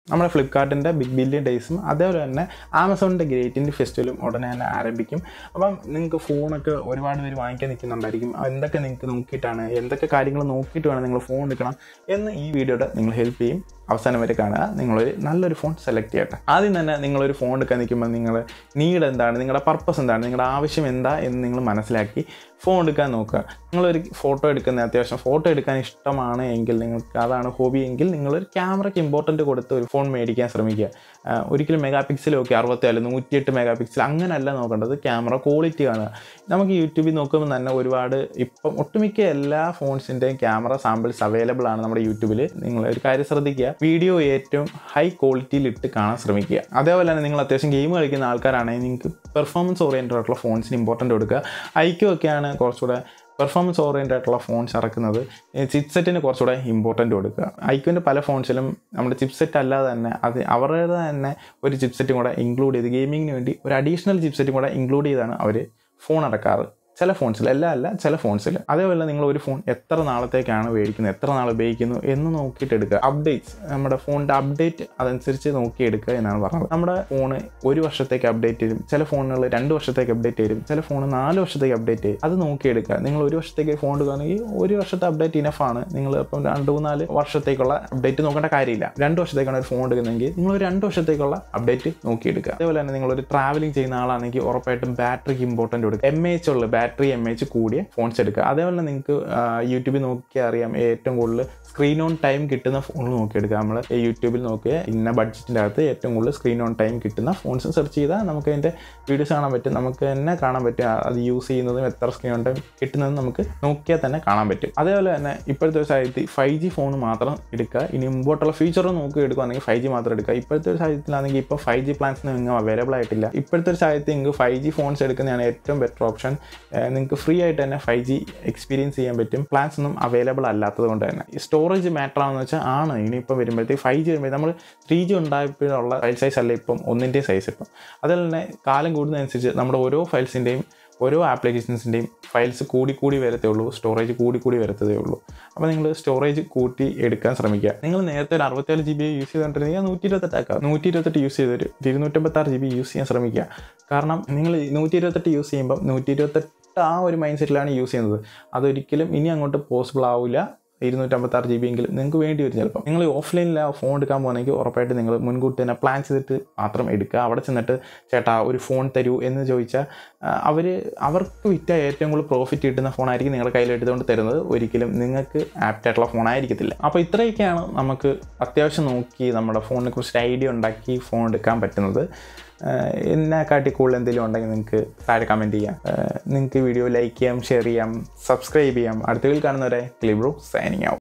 നമ്മുടെ ഫ്ലിപ്കാർട്ടിൻ്റെ big billion ഡേയ്സും അതേപോലെ തന്നെ ആമസോണിൻ്റെ ഗ്രേറ്റ് ഇന്ത്യ ഫെസ്റ്റിവലും ഉടനെ തന്നെ ആരംഭിക്കും അപ്പം നിങ്ങൾക്ക് ഫോണൊക്കെ ഒരുപാട് പേര് വാങ്ങിക്കാൻ നിൽക്കുന്നുണ്ടായിരിക്കും എന്തൊക്കെ നിങ്ങൾക്ക് നോക്കിയിട്ടാണ് എന്തൊക്കെ കാര്യങ്ങൾ നോക്കിയിട്ട് വേണം നിങ്ങൾ ഫോൺ എടുക്കണം എന്ന് ഈ വീഡിയോയുടെ നിങ്ങൾ ഹെൽപ്പ് ചെയ്യും അവസാനം വരെ കാണുക നിങ്ങളൊരു നല്ലൊരു ഫോൺ സെലക്ട് ചെയ്യട്ടെ ആദ്യം തന്നെ നിങ്ങളൊരു ഫോൺ എടുക്കാൻ നിൽക്കുമ്പോൾ നിങ്ങൾ നീഡ് എന്താണ് നിങ്ങളുടെ പർപ്പസ് എന്താണ് നിങ്ങളുടെ ആവശ്യം എന്താ എന്ന് നിങ്ങൾ മനസ്സിലാക്കി ഫോൺ എടുക്കാൻ നോക്കുക നിങ്ങളൊരു ഫോട്ടോ എടുക്കുന്ന അത്യാവശ്യം ഫോട്ടോ എടുക്കാൻ ഇഷ്ടമാണ് എങ്കിൽ നിങ്ങൾക്ക് അതാണ് ഹോബി എങ്കിൽ നിങ്ങളൊരു ക്യാമറയ്ക്ക് ഇമ്പോർട്ടൻറ്റ് കൊടുത്ത് ഒരു ഫോൺ മേടിക്കാൻ ശ്രമിക്കുക ആ, ഒരിക്കലും മെഗാ പിക്സൽ ഒക്കെ അറുപത്തിനാല് നൂറ്റിയെട്ട് മെഗാ പിക്സൽ അങ്ങനെയല്ല നോക്കേണ്ടത് ക്യാമറ ക്വാളിറ്റി കാണുക നമുക്ക് യൂട്യൂബിൽ നോക്കുമ്പോൾ തന്നെ ഒരുപാട് ഇപ്പം ഒട്ടുമിക്ക എല്ലാ ഫോൺസിൻ്റെയും ക്യാമറ സാമ്പിൾസ് അവൈലബിൾ ആണ് നമ്മുടെ യൂട്യൂബിൽ നിങ്ങൾ ഒരു കാര്യം ശ്രദ്ധിക്കുക വീഡിയോ ഏറ്റവും ഹൈ ക്വാളിറ്റിയിൽ ഇട്ട് കാണാൻ ശ്രമിക്കുക അതേപോലെ തന്നെ നിങ്ങൾ അത്യാവശ്യം ഗെയിം കളിക്കുന്ന ആൾക്കാരാണെങ്കിൽ നിങ്ങൾക്ക് പെർഫോമൻസ് ഓറിയൻറ്റഡ് ആയിട്ടുള്ള ഫോൺസിന് ഇമ്പോർട്ടൻ്റ് കൊടുക്കുക ഐക്യു ഒക്കെയാണ് കുറച്ചുകൂടെ പെർഫോമൻസ് ഓറിയൻറ്റഡ് ആയിട്ടുള്ള ഫോൺസ് ഇറക്കുന്നത് ചിപ്സെറ്റിന് കുറച്ചുകൂടെ ഇമ്പോർട്ടൻ്റ് കൊടുക്കുക ഐക്യുവിൻ്റെ പല ഫോൺസിലും നമ്മുടെ ചിപ്സെറ്റ് അല്ലാതെ തന്നെ അത് അവരുടെ തന്നെ ഒരു ചിപ്സെറ്റും കൂടെ ഇൻക്ലൂഡ് ചെയ്ത് ഗെയിമിങ്ങിന് വേണ്ടി ഒരു അഡീഷണൽ ചിപ്സെറ്റും കൂടെ ഇൻക്ലൂഡ് ചെയ്താണ് അവർ ഫോൺ ഇറക്കാറ് ചില ഫോൺസിൽ എല്ലാം അല്ല ചില ഫോൺസിൽ അതേപോലെ നിങ്ങൾ ഒരു ഫോൺ എത്ര നാളത്തേക്കാണ് മേടിക്കുന്നത് എത്ര നാൾ ഉപയോഗിക്കുന്നു എന്ന് നോക്കിയിട്ട് എടുക്കുക അപ്ഡേറ്റ്സ് നമ്മുടെ ഫോണിൻ്റെ അപ്ഡേറ്റ് അതനുസരിച്ച് നോക്കിയെടുക്കുക എന്നാണ് പറഞ്ഞത് നമ്മുടെ ഫോണ് ഒരു വർഷത്തേക്ക് അപ്ഡേറ്റ് ചെയ്യും ചില ഫോണുകൾ രണ്ട് വർഷത്തേക്ക് അപ്ഡേറ്റ് ചെയ്യും ചില ഫോൺ നാല് വർഷത്തേക്ക് അപ്ഡേറ്റ് ചെയ്യും അത് നോക്കിയെടുക്കുക നിങ്ങൾ ഒരു വർഷത്തേക്ക് ഫോൺ എടുക്കുകയാണെങ്കിൽ ഒരു വർഷത്തെ അപ്ഡേറ്റ് ഇനഫാണ് നിങ്ങൾ ഇപ്പം രണ്ട് മൂന്നാല് വർഷത്തേക്കുള്ള അപ്ഡേറ്റ് നോക്കേണ്ട കാര്യമില്ല രണ്ട് വർഷത്തേക്കാണ് ഒരു ഫോൺ എടുക്കുന്നതെങ്കിൽ നിങ്ങൾ ഒരു രണ്ട് വർഷത്തേക്കുള്ള അപ്ഡേറ്റ് നോക്കിയെടുക്കുക അതേപോലെ തന്നെ നിങ്ങളൊരു ട്രാവലിംഗ് ചെയ്യുന്ന ആളാണെങ്കിൽ ഉറപ്പായിട്ടും ബാറ്ററിക്ക് ഇമ്പോർട്ടൻ്റ് കൊടുക്കുക എം എച്ച് ഉള്ള ബാറ്ററി എം എച്ച് കൂടിയ ഫോൺസ് എടുക്കുക അതേപോലെ തന്നെ നിങ്ങൾക്ക് യൂട്യൂബിൽ നോക്കിയാൽ അറിയാം ഏറ്റവും കൂടുതൽ സ്ക്രീൻ ഓൺ ടൈം കിട്ടുന്ന ഫോൺ നോക്കിയെടുക്കുക നമ്മൾ യൂട്യൂബിൽ നോക്കിയ ഇന്ന ബഡ്ജറ്റിൻ്റെ അകത്ത് ഏറ്റവും കൂടുതൽ സ്ക്രീൻ ഓൺ ടൈം കിട്ടുന്ന ഫോൺസ് സെർച്ച് ചെയ്താൽ നമുക്ക് അതിൻ്റെ വീഡിയോസ് കാണാൻ പറ്റും നമുക്ക് തന്നെ കാണാൻ പറ്റും അത് യൂസ് ചെയ്യുന്നതും എത്ര സ്ക്രീൻ ഓൺ ടൈം കിട്ടുന്നതും നമുക്ക് നോക്കിയാൽ തന്നെ കാണാൻ പറ്റും അതേപോലെ തന്നെ ഇപ്പോഴത്തെ ഒരു സാഹചര്യത്തിൽ ഫൈവ് ജി ഫോൺ മാത്രം എടുക്കുക ഇനി മുമ്പോട്ടുള്ള ഫ്യൂച്ചർ നോക്കി എടുക്കുകയാണെങ്കിൽ ഫൈവ് ജി മാത്രം എടുക്കുക ഇപ്പോഴത്തെ ഒരു സാഹചര്യത്തിലാണെങ്കിൽ ഇപ്പോൾ ഫൈവ് ജി പ്ലാൻസ് നിങ്ങൾക്ക് അവൈലബിൾ ആയിട്ടില്ല ഇപ്പോഴത്തെ ഒരു സാഹചര്യത്തിൽ നിങ്ങൾക്ക് ഫൈവ് ജി ഫോൺസ് എടുക്കുന്നതാണ് ഏറ്റവും ബെറ്റർ ഓപ്ഷൻ നിങ്ങൾക്ക് ഫ്രീ ആയിട്ട് തന്നെ ഫൈവ് ജി എക്സ്പീരിയൻസ് ചെയ്യാൻ പറ്റും പ്ലാൻസ് ഒന്നും അവൈലബിൾ അല്ലാത്തത് കൊണ്ട് തന്നെ സ്റ്റോറേജ് മാറ്റർ ആണെന്ന് വെച്ചാൽ ആണ് ഇനിയിപ്പം വരുമ്പോഴത്തേക്ക് ഫൈവ് ജി വരുമ്പോൾ നമ്മൾ ത്രീ ജി ഉണ്ടായപ്പോഴുള്ള ഫയൽ സൈസ് അല്ല ഇപ്പം ഒന്നിൻ്റെയും സൈസ് ഇപ്പം അതുപോലെ തന്നെ കാലം കൂടുന്നതനുസരിച്ച് നമ്മുടെ ഓരോ ഫയൽസിൻ്റെയും ഓരോ ആപ്ലിക്കേഷൻസിൻ്റെയും ഫയൽസ് കൂടി കൂടി വരത്തേ ഉള്ളൂ സ്റ്റോറേജ് കൂടി കൂടി വരത്തതേ ഉള്ളൂ അപ്പോൾ നിങ്ങൾ സ്റ്റോറേജ് കൂട്ടി എടുക്കാൻ ശ്രമിക്കുക നിങ്ങൾ നേരത്തെ ഒരു അറുപത്തേഴ് ജി ബി യൂസ് ചെയ്തുകൊണ്ടിരുന്നെങ്കിൽ നൂറ്റി ഇരുപത്തെട്ടാക്കുക നൂറ്റി ഇരുപത്തെട്ട് യൂസ് ചെയ്തൊരു ഇരുന്നൂറ്റമ്പത്താറ് ജി ബി യൂസ് ചെയ്യാൻ ശ്രമിക്കുക കാരണം നിങ്ങൾ നൂറ്റി ഇരുപത്തെട്ട് യൂസ് ചെയ്യുമ്പോൾ നൂറ്റി ഇരുപത്തെട്ട് ആ ഒരു മൈൻഡ് സെറ്റിലാണ് യൂസ് ചെയ്യുന്നത് അതൊരിക്കലും ഇനി അങ്ങോട്ട് പോസിബിൾ ആവില്ല ഇരുന്നൂറ്റമ്പത്താറ് ജി ബി എങ്കിലും നിങ്ങൾക്ക് വേണ്ടി വരും ചിലപ്പോൾ നിങ്ങൾ ഓഫ്ലൈനിൽ ആ ഫോൺ എടുക്കാൻ പോകുന്നെങ്കിൽ ഉറപ്പായിട്ട് നിങ്ങൾ മുൻകൂട്ടി തന്നെ പ്ലാൻ ചെയ്തിട്ട് മാത്രം എടുക്കുക അവിടെ ചെന്നിട്ട് ചേട്ടാ ഒരു ഫോൺ തരൂ എന്ന് ചോദിച്ചാൽ അവർ അവർക്ക് വിറ്റ ഏറ്റവും കൂടുതൽ പ്രോഫിറ്റ് കിട്ടുന്ന ഫോണായിരിക്കും നിങ്ങളുടെ കയ്യിൽ എടുത്തുകൊണ്ട് തരുന്നത് ഒരിക്കലും നിങ്ങൾക്ക് ആപ്റ്റ് ആയിട്ടുള്ള ഫോൺ ആയിരിക്കത്തില്ല അപ്പോൾ ഇത്രയൊക്കെയാണ് നമുക്ക് അത്യാവശ്യം നോക്കി നമ്മുടെ ഫോണിനെ കുറിച്ച് ഐഡിയ ഉണ്ടാക്കി ഫോൺ എടുക്കാൻ പറ്റുന്നത് ആഹ് എന്നെക്കാട്ടി കൂടുതൽ എന്തെങ്കിലും ഉണ്ടെങ്കിൽ നിങ്ങൾക്ക് താഴെ കമൻറ്റ് ചെയ്യാം ആഹ് നിങ്ങൾക്ക് വീഡിയോ ലൈക്ക് ചെയ്യാം ഷെയർ ചെയ്യാം സബ്സ്ക്രൈബ് ചെയ്യാം അടുത്ത വീഡിയോയിൽ കാണുന്നവരെ ക്ലിബ്രോ സൈനിങ് ആവും